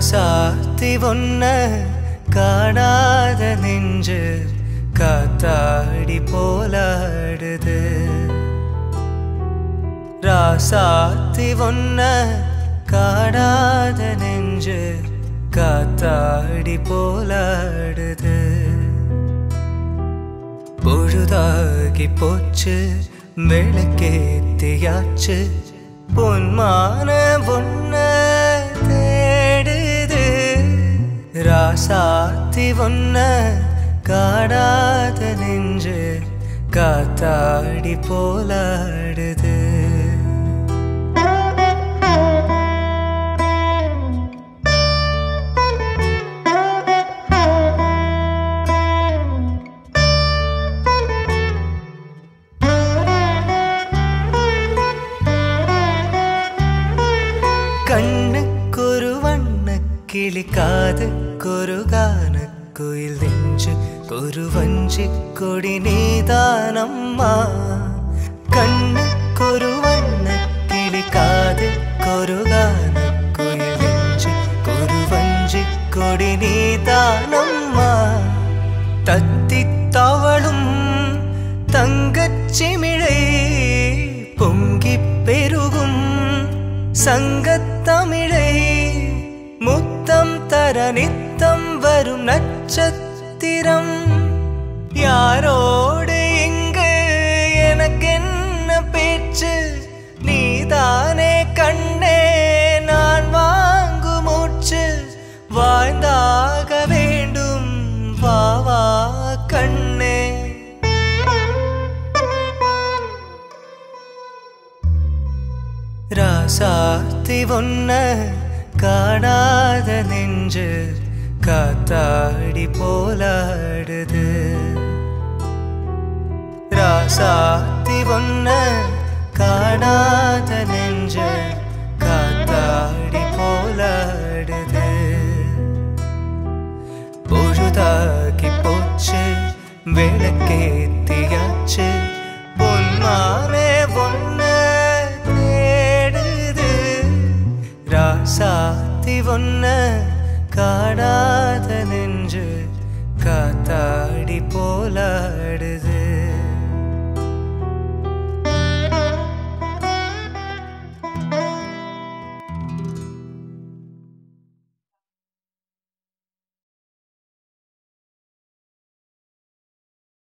ராசாத்தி ஒன்ன காணாத நெஞ்சு காத்தாடி போலாடுது ராசாத்தி ஒன்ன காணாத நெஞ்சு காத்தாடி போலாடுது பொழுதாகி போச்சு விளக்கேத்தியாச்சு பொன்மான பொன்ன தேடுது ராசாத்தி ஒன்ன காடாத நெஞ்சு காத்தாடி போலாடுது கண்ணுக்கொரு வண்ண கிளி காதுக்கொரு கான குயில் நெஞ்சு ஒரு வஞ்சி கொடி நீதானம்மா கண்ணுக்கொரு வண்ண கிளி காதுக்கொரு கான குயில் நெஞ்சு ஒரு வஞ்சி கொடி நீதானம்மா தத்தி தவளும் தங்கச் சிமிழை பொங்கி பெருகும் சங்கத்தமிழை முத்தம் தர நித்தம் வரும் நட்சத்திரம் யாரோடு இங்கு எனக்கென்ன பேச்சு நீதானே கண்ணே நான் வாங்கு மூச்சு வாழ்ந்தாக வேண்டும் வா வா கண்ணே ராசாத்தி ஒன்ன காணாத நெஞ்சு காத்தாடி போலாடுது ராசாத்தி ஒன்ன காணாத நெஞ்சு காத்தாடி போலாடுது பொழுதாகி போச்சு விளக்கேத்தியாச்சு பொன்மானே ஒன்ன தேடுது ராசாத்தி ஒன்ன காணாத நெஞ்சு காத்தாடி போலாடுது